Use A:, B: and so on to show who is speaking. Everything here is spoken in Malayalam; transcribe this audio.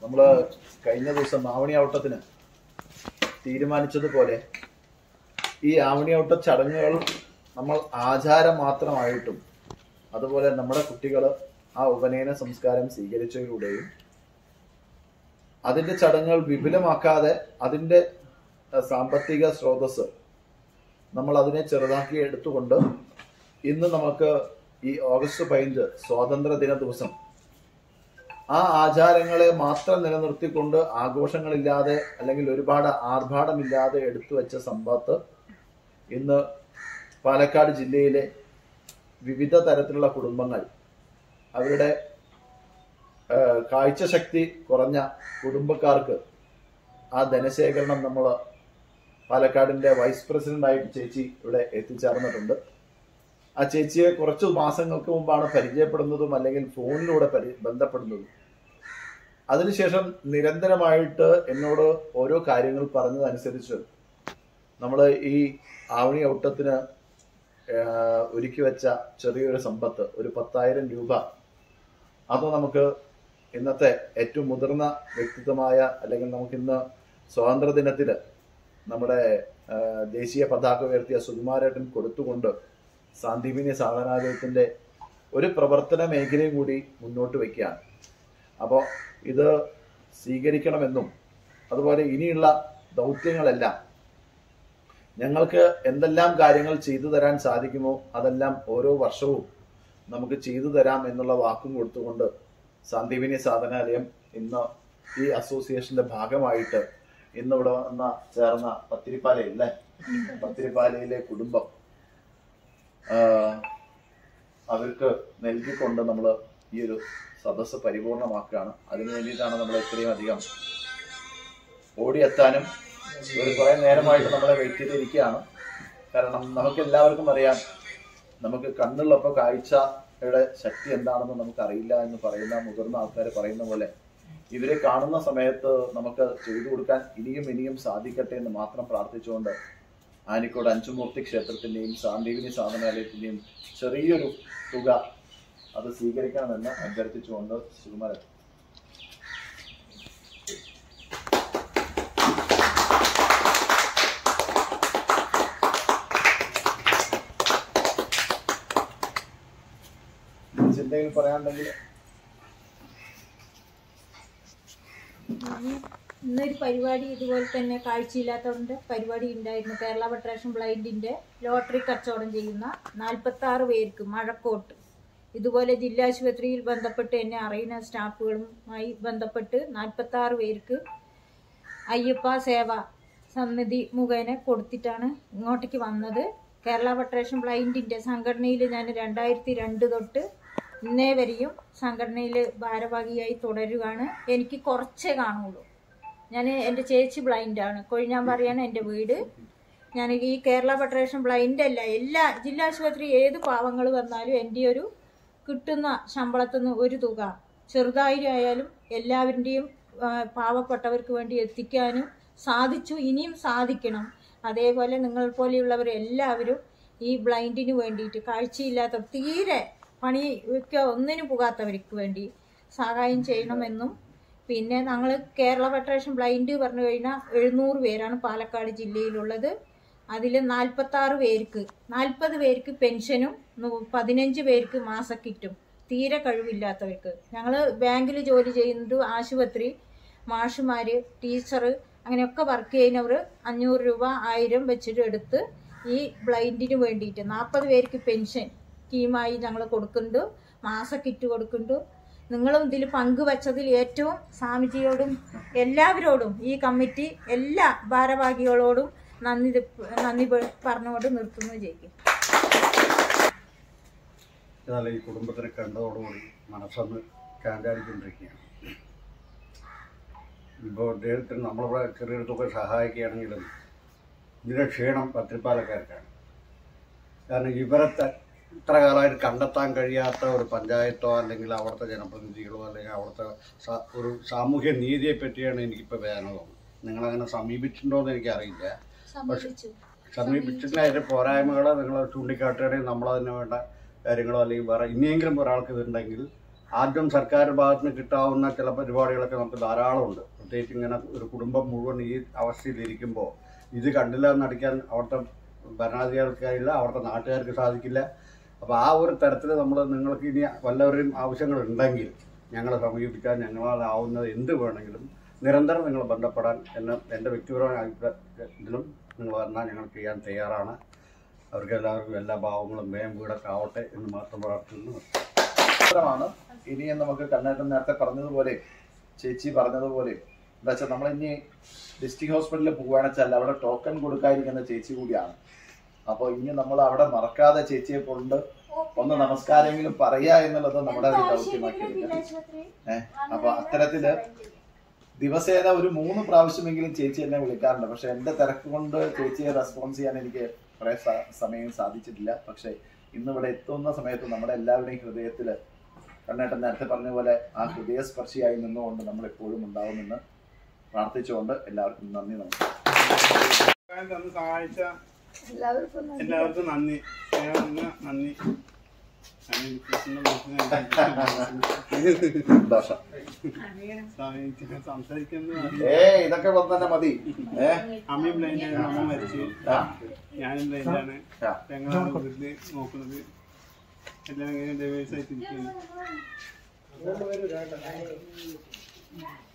A: നമ്മൾ കഴിഞ്ഞ ദിവസം ആവണിയാവട്ടത്തിന് തീരുമാനിച്ചതുപോലെ ഈ ആവണിയാവട്ട ചടങ്ങുകൾ നമ്മൾ ആചാരം മാത്രമായിട്ടും അതുപോലെ നമ്മുടെ കുട്ടികൾ ആ ഉപനയന സംസ്കാരം സ്വീകരിച്ചതിലൂടെയും അതിന്റെ ചടങ്ങുകൾ വിപുലമാക്കാതെ അതിന്റെ അഹ്, സാമ്പത്തിക സ്രോതസ് നമ്മൾ അതിനെ ചെറുതാക്കി എടുത്തുകൊണ്ട് ഇന്ന് നമുക്ക് ഈ ഓഗസ്റ്റ് പതിനഞ്ച് സ്വാതന്ത്ര്യ ദിന ദിവസം ആ ആചാരങ്ങളെ മാത്രം നിലനിർത്തിക്കൊണ്ട് ആഘോഷങ്ങളില്ലാതെ അല്ലെങ്കിൽ ഒരുപാട് ആർഭാടമില്ലാതെ എടുത്തു വെച്ച സമ്പത്ത് ഇന്ന് പാലക്കാട് ജില്ലയിലെ വിവിധ തരത്തിലുള്ള കുടുംബങ്ങൾ അവരുടെ ആ, കാഴ്ചശക്തി കുറഞ്ഞ കുടുംബക്കാർക്ക് ആ ധനശേഖരണം നമ്മൾ പാലക്കാടിന്റെ വൈസ് പ്രസിഡന്റ് ആയിട്ട് ചേച്ചി ഇവിടെ എത്തിച്ചേർന്നിട്ടുണ്ട് ആ ചേച്ചിയെ കുറച്ച് മാസങ്ങൾക്ക് മുമ്പാണ് പരിചയപ്പെടുന്നതും അല്ലെങ്കിൽ ഫോണിലൂടെ പരി ബന്ധപ്പെടുന്നതും അതിനുശേഷം നിരന്തരമായിട്ട് എന്നോട് ഓരോ കാര്യങ്ങൾ പറഞ്ഞതനുസരിച്ച് നമ്മൾ ഈ ആവണി ഔട്ടത്തിന് ആഹ്, ഒരുക്കി വെച്ച ചെറിയൊരു സമ്പത്ത് ഒരു പത്തായിരം രൂപ അത് നമുക്ക് ഇന്നത്തെ ഏറ്റവും മുതിർന്ന വ്യക്തിത്വമായ അല്ലെങ്കിൽ നമുക്ക് ഇന്ന് സ്വാതന്ത്ര്യ ദിനത്തില് നമ്മുടെ ആഹ്, ദേശീയ പതാക ഉയർത്തിയ സുകുമാരേട്ടൻ കൊടുത്തുകൊണ്ട് സാന്ദീപിനി സാധനാലയത്തിന്റെ ഒരു പ്രവർത്തന മേഖലയും കൂടി മുന്നോട്ട് വയ്ക്കുകയാണ് അപ്പോൾ ഇത് സ്വീകരിക്കണമെന്നും അതുപോലെ ഇനിയുള്ള ദൗത്യങ്ങളെല്ലാം ഞങ്ങൾക്ക് എന്തെല്ലാം കാര്യങ്ങൾ ചെയ്തു തരാൻ സാധിക്കുമോ അതെല്ലാം ഓരോ വർഷവും നമുക്ക് ചെയ്തു തരാം എന്നുള്ള വാക്കും കൊടുത്തുകൊണ്ട് സാന്ദീപിനി സാധനാലയം ഇന്ന് ഈ അസോസിയേഷന്റെ ഭാഗമായിട്ട് ഇന്ന് ഇവിടെ വന്ന ചേർന്ന പത്തിരിപ്പാലയില്ലേ പത്തിരിപ്പാലയിലെ കുടുംബം ആ, അവർക്ക് നൽകിക്കൊണ്ട് നമ്മൾ ഈ ഒരു സദസ്സ് പരിപൂർണമാക്കുകയാണ് അതിനു വേണ്ടിയിട്ടാണ് നമ്മൾ ഇത്രയും അധികം ഓടിയെത്താനും ഒരു കുറെ നേരമായിട്ട് നമ്മളെ വെയിറ്റ് ചെയ്തിരിക്കുകയാണ് കാരണം നമുക്ക് എല്ലാവർക്കും അറിയാം നമുക്ക് കണ്ണുള്ളപ്പോൾ കാഴ്ചയുടെ ശക്തി എന്താണെന്ന് നമുക്ക് അറിയില്ല എന്ന് പറയുന്ന മുതിർന്ന ആൾക്കാർ പറയുന്ന പോലെ ഇവരെ കാണുന്ന സമയത്ത് നമുക്ക് ചെയ്തു കൊടുക്കാൻ ഇനിയും ഇനിയും സാധിക്കട്ടെ എന്ന് മാത്രം പ്രാർത്ഥിച്ചുകൊണ്ട് ആനിക്കോട് അഞ്ചുമൂർത്തി ക്ഷേത്രത്തിന്റെയും സാന്ദീപിനി സാധനാലയത്തിന്റെയും ചെറിയൊരു തുക അത് സ്വീകരിക്കണമെന്ന് അഭ്യർത്ഥിച്ചുകൊണ്ട് സുകുമാരൻ എന്തെങ്കിലും പറയാനുണ്ടെങ്കിൽ
B: ഇന്നൊരു പരിപാടി ഇതുപോലെ തന്നെ കാഴ്ചയില്ലാത്തവരുടെ പരിപാടി ഉണ്ടായിരുന്നു കേരള ഫെഡറേഷൻ ബ്ലൈൻഡിന്റെ ലോട്ടറി കച്ചവടം ചെയ്യുന്ന നാൽപ്പത്തി ആറ് പേർക്ക് മഴക്കോട്ട് ഇതുപോലെ ജില്ലാശുപത്രിയിൽ ബന്ധപ്പെട്ട് എന്നെ അറിയുന്ന സ്റ്റാഫുകളുമായി ബന്ധപ്പെട്ട് നാൽപ്പത്തി ആറ് പേർക്ക് അയ്യപ്പ സേവ സമിതി മുഖേന കൊടുത്തിട്ടാണ് ഇങ്ങോട്ടേക്ക് വന്നത് കേരള ഫെഡറേഷൻ ബ്ലൈൻഡിന്റെ സംഘടനയിൽ ഞാൻ രണ്ടായിരത്തി രണ്ട് തൊട്ട് ഇന്നേ വരെയും സംഘടനയിൽ ഭാരവാഹിയായി തുടരുകയാണ് എനിക്ക് കുറച്ചേ കാണുള്ളൂ ഞാൻ എൻ്റെ ചേച്ചി ബ്ലൈൻഡാണ് കൊഴിഞ്ഞാമ്പാറയാണ് എൻ്റെ വീട് ഞാൻ ഈ കേരള ഫെഡറേഷൻ ബ്ലൈൻഡ് അല്ല എല്ലാ ജില്ലാ ആശുപത്രി ഏത് പാവങ്ങൾ വന്നാലും എൻ്റെ ഒരു കിട്ടുന്ന ശമ്പളത്തിൽ നിന്ന് ഒരു തുക ചെറുതായാലും എല്ലാവരുടെയും ആ, പാവപ്പെട്ടവർക്ക് വേണ്ടി എത്തിക്കാനും സാധിച്ചു ഇനിയും സാധിക്കണം അതേപോലെ നിങ്ങൾ പോലെയുള്ളവർ എല്ലാവരും ഈ ബ്ലൈൻഡിന് വേണ്ടിയിട്ട് കാഴ്ചയില്ലാത്ത തീരെ പണി ഒക്കെ ഒന്നിനും പോകാത്തവർക്ക് വേണ്ടി സഹായം ചെയ്യണമെന്നും പിന്നെ ഞങ്ങൾ കേരള ഫെഡറേഷൻ ബ്ലൈൻഡ് പറഞ്ഞു കഴിഞ്ഞാൽ എഴുന്നൂറ് പേരാണ് പാലക്കാട് ജില്ലയിലുള്ളത് അതിൽ നാൽപ്പത്തി ആറ് പേർക്ക് നാൽപ്പത് പേർക്ക് പെൻഷനും നു- പതിനഞ്ച് പേർക്ക് മാസക്കിറ്റും തീരെ കഴിവില്ലാത്തവർക്ക് ഞങ്ങൾ ബാങ്കിൽ ജോലി ചെയ്യുന്നത് ആശുപത്രി മാഷുമാർ ടീച്ചർ അങ്ങനെയൊക്കെ വർക്ക് ചെയ്യുന്നവർ അഞ്ഞൂറ് രൂപ ആയിരം വെച്ചിട്ട് എടുത്ത് ഈ ബ്ലൈൻഡിന് വേണ്ടിയിട്ട് നാൽപ്പത് പേർക്ക് പെൻഷൻ സ്കീമായി ഞങ്ങൾ കൊടുക്കുന്നുണ്ട് മാസക്കിറ്റ് കൊടുക്കുന്നുണ്ട് നിങ്ങളും ഇതിൽ പങ്കുവച്ചതിൽ ഏറ്റവും സ്വാമിജിയോടും എല്ലാവരോടും ഈ കമ്മിറ്റി എല്ലാ ഭാരവാഹികളോടും നന്ദി തെ- നന്ദി പ- പറഞ്ഞുകൊണ്ട് നിർത്തുന്നു ജയിക്കും
C: എന്നാൽ ഈ കുടുംബത്തിനെ കണ്ടതോടുകൂടി മനസ്സൊന്ന് കാന്താടിക്കൊണ്ടിരിക്കുകയാണ് ഇപ്പോൾ അദ്ദേഹത്തിന് നമ്മളിവിടെ ചെറിയൊരു തുക സഹായിക്കുകയാണെങ്കിലും ഇതിൻ്റെ ക്ഷീണം പത്രിപ്പാലക്കാർക്കാണ് കാരണം ഇവരെ ത- ഇത്ര കാലമായിട്ട് കണ്ടെത്താൻ കഴിയാത്ത ഒരു പഞ്ചായത്തോ അല്ലെങ്കിൽ അവിടുത്തെ ജനപ്രതിനിധികളോ അല്ലെങ്കിൽ അവിടുത്തെ സ- ഒരു സാമൂഹ്യ നീതിയെ പറ്റിയാണ് എനിക്കിപ്പോൾ വേദന തോന്നുന്നത് നിങ്ങളങ്ങനെ സമീപിച്ചിട്ടുണ്ടോ എന്ന് എനിക്കറിയില്ല
B: സമ്മതിച്ചു
C: സമീപിച്ചിട്ടില്ല അതിൻ്റെ പോരായ്മകൾ നിങ്ങൾ ചൂണ്ടിക്കാട്ടുകയാണെങ്കിൽ നമ്മളതിന് വേണ്ട കാര്യങ്ങളോ അല്ലെങ്കിൽ വേറെ ഇനിയെങ്കിലും ഒരാൾക്ക് ഇതുണ്ടെങ്കിൽ ആദ്യം സർക്കാർ ഭാഗത്ത് നിന്ന് കിട്ടാവുന്ന ചില പരിപാടികളൊക്കെ നമുക്ക് ധാരാളമുണ്ട് പ്രത്യേകിച്ച് ഇങ്ങനെ ഒരു കുടുംബം മുഴുവൻ ഈ അവസ്ഥയിലിരിക്കുമ്പോൾ ഇത് കണ്ടില്ല എന്നടിക്കാൻ അവിടുത്തെ ഭരണാധികാരികൾക്ക് കഴിയില്ല അവിടുത്തെ നാട്ടുകാർക്ക് സാധിക്കില്ല അപ്പോൾ ആ ഒരു തരത്തിൽ നമ്മൾ നിങ്ങൾക്ക് ഇനി വല്ലവരെയും ആവശ്യങ്ങളുണ്ടെങ്കിൽ ഞങ്ങളെ സമീപിക്കാൻ ഞങ്ങളാലാവുന്നത് എന്ത് വേണമെങ്കിലും നിരന്തരം നിങ്ങൾ ബന്ധപ്പെടാൻ എന്നെ എൻ്റെ വ്യക്തിപരമായ അഭിപ്രായത്തിലും നിങ്ങൾ വന്നാൽ ഞങ്ങൾ ചെയ്യാൻ തയ്യാറാണ് അവർക്ക് എല്ലാവർക്കും എല്ലാ ഭാവങ്ങളും വേഗം വീടൊക്കെ ആവട്ടെ എന്ന് മാത്രം പ്രാർത്ഥിക്കുന്നു
A: ാണ് ഇനിയും നമുക്ക് കണ്ണേട്ടൻ നേരത്തെ പറഞ്ഞതുപോലെ ചേച്ചി പറഞ്ഞതുപോലെ എന്താ വെച്ചാൽ നമ്മൾ ഇനി ഡിസ്ട്രിക്ട് ഹോസ്പിറ്റലിൽ പോവുകയാണെന്ന് വെച്ചാൽ അവിടെ ടോക്കൺ കൊടുക്കാതിരിക്കുന്ന ചേച്ചി കൂടിയാണ് അപ്പോൾ ഇനി നമ്മൾ അവിടെ മറക്കാതെ ചേച്ചിയെ കൊണ്ട് ഒന്ന് നമസ്കാരമെങ്കിലും പറയുക എന്നുള്ളത് നമ്മുടെ ഒരു ദൗത്യമാക്കി എടുക്കണം ഏഹ് അപ്പൊ അത്തരത്തില് ദിവസേന ഒരു മൂന്ന് പ്രാവശ്യമെങ്കിലും ചേച്ചി എന്നെ വിളിക്കാറുണ്ട് പക്ഷെ എന്റെ തിരക്ക് കൊണ്ട് ചേച്ചിയെ റെസ്പോൺസ് ചെയ്യാൻ എനിക്ക് കുറെ സ- സമയം സാധിച്ചിട്ടില്ല പക്ഷെ ഇന്ന് ഇവിടെ എത്തുന്ന സമയത്ത് നമ്മുടെ എല്ലാവരുടെയും ഹൃദയത്തില് കണ്ണേട്ടൻ നേരത്തെ പറഞ്ഞ പോലെ ആ ഹൃദയസ്പർശിയായി നിന്നുകൊണ്ട് നമ്മൾ എപ്പോഴും ഉണ്ടാവുമെന്ന് പ്രാർത്ഥിച്ചുകൊണ്ട് എല്ലാവർക്കും നന്ദി നമസ്കാരം
D: തന്ന് സഹായിച്ച
B: എല്ലാവർക്കും നന്ദി.
D: എല്ലാവർക്കും നന്ദി സ്നേഹത്തിന് നന്ദി ഞാൻ ഈ കൃഷ്ണന്റെ മനസ്സിനെ
A: സന്തോഷം
D: സഹായിച്ച് സംസാരിക്കുന്നത്
A: ഏ ഇതൊക്കെ പോലെ തന്നെ മതി ഏ
D: അമ്മയും ബ്ലൈൻഡാണ് അമ്മ മരിച്ചു
A: ആ,
D: ഞാനും ബ്ലൈൻഡാണ്
A: ആ.
D: ഞങ്ങളാണ് വീട്ടില് നോക്കുന്നത് എല്ലാം ഇങ്ങനെ ഡൈവേഴ്സ് ആയിട്ട് ഇരിക്കുന്നു